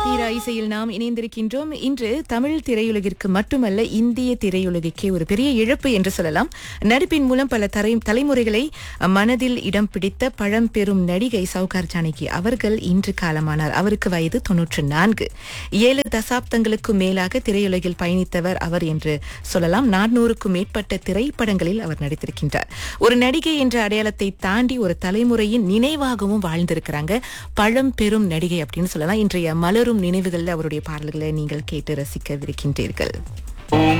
தீரா இசையில் நாம் இணைந்திருக்கின்றோம் இன்று தமிழ் திரையுலகிற்கு மட்டுமல்ல இந்திய திரையுலகிற்கே ஒரு பெரிய இழப்பு என்று சொல்லலாம் நடிப்பின் மூலம் பல தரை தலைமுறைகளை மனதில் இடம் பிடித்த பழம்பெரும் நடிகை சவுகார் ஜானகி அவர்கள் இன்று காலமானார் அவருக்கு வயது தொன்னூற்று நான்கு ஏழு தசாப்தங்களுக்கும் மேலாக திரையுலகில் பயணித்தவர் அவர் என்று சொல்லலாம் நானூறுக்கும் மேற்பட்ட திரைப்படங்களில் அவர் நடித்திருக்கின்றார் ஒரு நடிகை என்ற அடையாளத்தை தாண்டி ஒரு தலைமுறையின் நினைவாகவும் வாழ்ந்திருக்கிறாங்க பழம்பெரும் நடிகை அப்படின்னு சொல்லலாம் இன்றைய மலரும் நினைவுகளில் அவருடைய பாடல்களை நீங்கள் கேட்டு ரசிக்கவிருக்கின்றீர்கள்